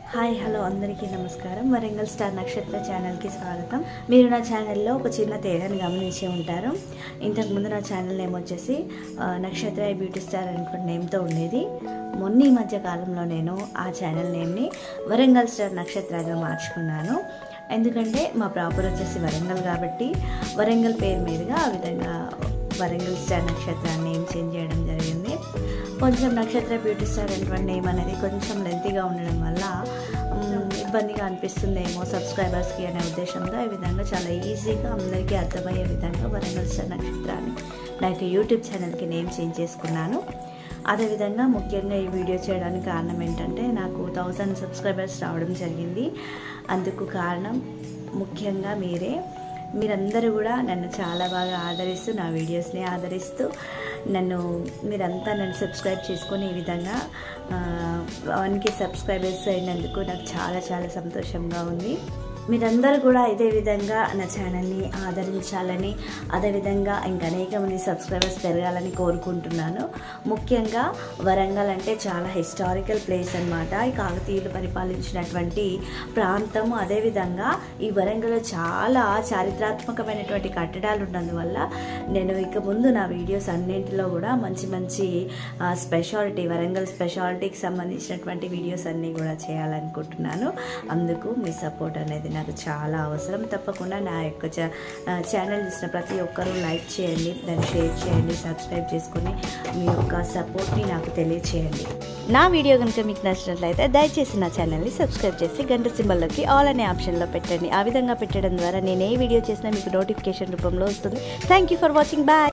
hi hello అందరికీ నమస్కారం Warangal star నక్షత్ర ఛానల్కి స్వాగతం మీరు నా ఛానల్లో ఒక చిన్న తేడాని గమనించి ఉంటారు ఇంతకుముందు నా ఛానల్ నేమ్ వచ్చేసి ఆ, నక్షత్ర బ్యూటీ స్టార్ అనుకున్న నేమ్తో ఉండేది మొన్న ఈ మధ్య కాలంలో నేను ఆ ఛానల్ నేమ్ని వరంగల్ స్టార్ నక్షత్రగా మార్చుకున్నాను ఎందుకంటే మా ప్రాపర్ వచ్చేసి వరంగల్ కాబట్టి వరంగల్ పేరు మీదుగా ఆ విధంగా Warangal star Nakshatra name change చేయడం జరిగింది కొంచెం నక్షత్ర బ్యూటీ స్టార్ అనేటువంటి నేమ్ అనేది కొంచెం లెంతీగా ఉండడం వల్ల మ్, ఇబ్బందిగా అనిపిస్తుందేమో సబ్స్క్రైబర్స్కి అనే ఉద్దేశంతో ఈ విధంగా చాలా ఈజీగా అందరికీ అర్థమయ్యే విధంగా వరంగల్ స్టార్ నక్షత్రాన్ని నా యొక్క యూట్యూబ్ ఛానల్కి నేమ్ చేంజ్ చేసుకున్నాను అదేవిధంగా ముఖ్యంగా ఈ వీడియో చేయడానికి కారణం ఏంటంటే నాకు థౌజండ్ సబ్స్క్రైబర్స్ రావడం జరిగింది అందుకు కారణం ముఖ్యంగా మీరే మీరందరూ కూడా నన్ను చాలా బాగా ఆదరిస్తూ నా వీడియోస్ని ఆదరిస్తూ నన్ను మీరంతా నన్ను సబ్స్క్రైబ్ చేసుకొని ఈ విధంగా వన్కి సబ్స్క్రైబర్స్ అయినందుకు నాకు చాలా చాలా సంతోషంగా ఉంది మీరందరూ కూడా ఇదే విధంగా నా ఛానల్ని ఆదరించాలని అదేవిధంగా ఇంకా అనేక మంది సబ్స్క్రైబర్స్ పెరగాలని కోరుకుంటున్నాను ముఖ్యంగా వరంగల్ అంటే చాలా హిస్టారికల్ ప్లేస్ అనమాట ఈ కాకతీయులు పరిపాలించినటువంటి ప్రాంతము అదేవిధంగా ఈ వరంగల్లో చాలా చారిత్రాత్మకమైనటువంటి కట్టడాలు ఉన్నందువల్ల నేను ఇక ముందు నా వీడియోస్ అన్నింటిలో కూడా మంచి మంచి స్పెషాలిటీ వరంగల్ స్పెషాలిటీకి సంబంధించినటువంటి వీడియోస్ అన్నీ కూడా చేయాలనుకుంటున్నాను అందుకు మీ సపోర్ట్ అనేది నాకు చాలా అవసరం తప్పకుండా నా యొక్క ఛా- ఆ, ఛానల్ చూసిన ప్రతి ఒక్కరూ లైక్ చేయండి దాన్ని షేర్ చేయండి సబ్స్క్రైబ్ చేసుకొని మీ యొక్క సపోర్ట్ని నాకు తెలియచేయండి నా వీడియో కనుక మీకు నచ్చినట్లయితే దయచేసి నా ఛానల్ని సబ్స్క్రైబ్ చేసి గంట సింబల్లోకి ఆల్ అనే ఆప్షన్లో పెట్టండి ఆ విధంగా పెట్టడం ద్వారా నేను ఏ వీడియో చేసినా మీకు నోటిఫికేషన్ రూపంలో వస్తుంది thank you for watching bye